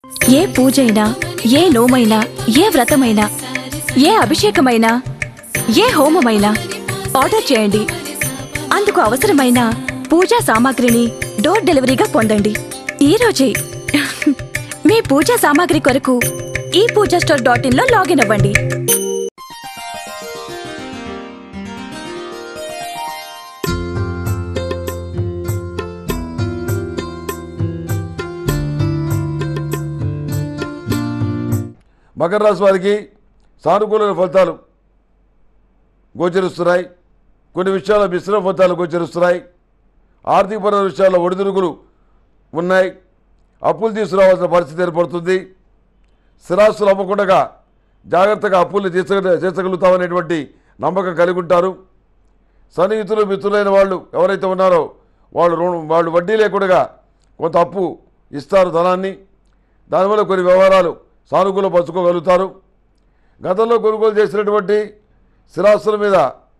ఏ పూజైనా ఏ నోమైనా ఏ వ్రతమైనా ఏ అభిషేకమైనా ఏ హోమమైనా ఆర్డర్ చేయండి అందుకు అవసరమైన పూజా సామాగ్రిని డోర్ డెలివరీగా పొందండి ఈ రోజే మీ పూజా సామాగ్రి కొరకు ఈ పూజా స్టోర్ డాట్ ఇన్ లో లాగిన్ అవ్వండి మకర రాశి వారికి సానుకూల ఫలితాలు గోచరిస్తున్నాయి కొన్ని విషయాల్లో మిశ్రమ ఫలితాలు గోచరిస్తున్నాయి ఆర్థికపరమైన విషయాల్లో ఒడిదుడుకులు ఉన్నాయి అప్పులు తీసుకురావాల్సిన పరిస్థితి ఏర్పడుతుంది స్థిరాస్తులు అమ్మకుండా జాగ్రత్తగా అప్పుల్ని తీర్చ తీర్చగలుగుతామనేటువంటి నమ్మకం కలిగి ఉంటారు సన్నిహితులు మిత్రులైన వాళ్ళు ఎవరైతే ఉన్నారో వాళ్ళు రుణం వాళ్ళు వడ్డీ లేకుండా కొంత అప్పు ఇస్తారు ధనాన్ని దానివల్ల కొన్ని వ్యవహారాలు సానుకూల పరుచుకోగలుగుతారు గతంలో కొనుగోలు చేసినటువంటి స్థిరాస్తుల మీద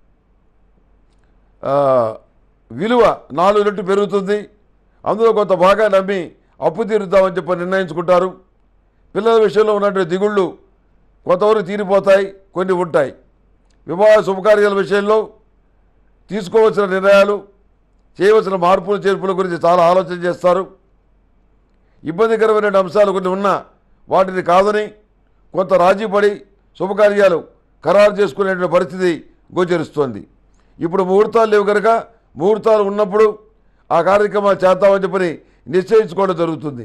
ఆ, విలువ నాలుగు రెట్లు పెరుగుతుంది అందులో కొంత భాగాన్ని అమ్మి అప్పు తీరుద్దామని చెప్పి నిర్ణయించుకుంటారు పిల్లల విషయంలో ఉన్నటువంటి దిగుళ్ళు కొంతవరకు తీరిపోతాయి కొన్ని ఉంటాయి వివాహ శుభకార్యాల విషయంలో తీసుకోవాల్సిన నిర్ణయాలు చేయవలసిన మార్పులు చేర్పుల గురించి చాలా ఆలోచన చేస్తారు ఇబ్బందికరమైన అంశాలు కొన్ని ఉన్నా వాటిని కాదని కొంత రాజీ పడి శుభకార్యాలు ఖరారు చేసుకునేటువంటి పరిస్థితి గోచరిస్తోంది ఇప్పుడు ముహూర్తాలు లేవు కనుక ముహూర్తాలు ఉన్నప్పుడు ఆ కార్యక్రమాలు చేద్దామని చెప్పని నిశ్చయించుకోవడం జరుగుతుంది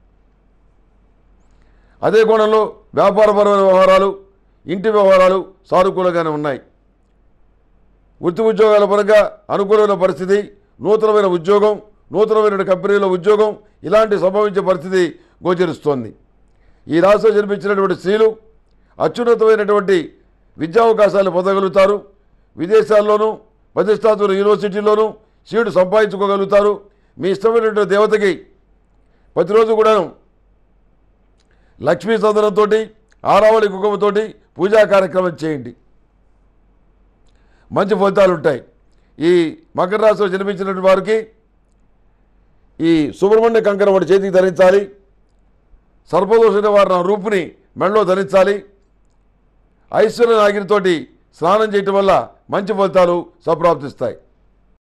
అదే కోణంలో వ్యాపారపరమైన వ్యవహారాలు ఇంటి వ్యవహారాలు సానుకూలంగానే ఉన్నాయి వృత్తి ఉద్యోగాల పరంగా అనుకూలమైన పరిస్థితి నూతనమైన ఉద్యోగం నూతనమైన కంపెనీలో ఉద్యోగం ఇలాంటి సంభవించే పరిస్థితి గోచరిస్తోంది ఈ రాశిలో జన్మించినటువంటి స్త్రీలు అత్యున్నతమైనటువంటి విద్యావకాశాలు పొందగలుగుతారు విదేశాల్లోనూ ప్రతిష్టాత్మక యూనివర్సిటీల్లోనూ సీటు సంపాదించుకోగలుగుతారు మీ ఇష్టమైనటువంటి దేవతకి ప్రతిరోజు కూడాను లక్ష్మీ సందనంతో ఆరావళి కుంకుమతోటి పూజా కార్యక్రమం చేయండి మంచి ఫలితాలు ఉంటాయి ఈ మకర రాశిలో జన్మించినటువంటి వారికి ఈ సుబ్రహ్మణ్య కంకణం ఒకటి చేతికి ధరించాలి సర్పదోష నివారణ రూపుని మెడలో ధరించాలి ఐశ్వర్య నాగిరితోటి స్నానం చేయటం వల్ల మంచి ఫలితాలు సంప్రాప్తిస్తాయి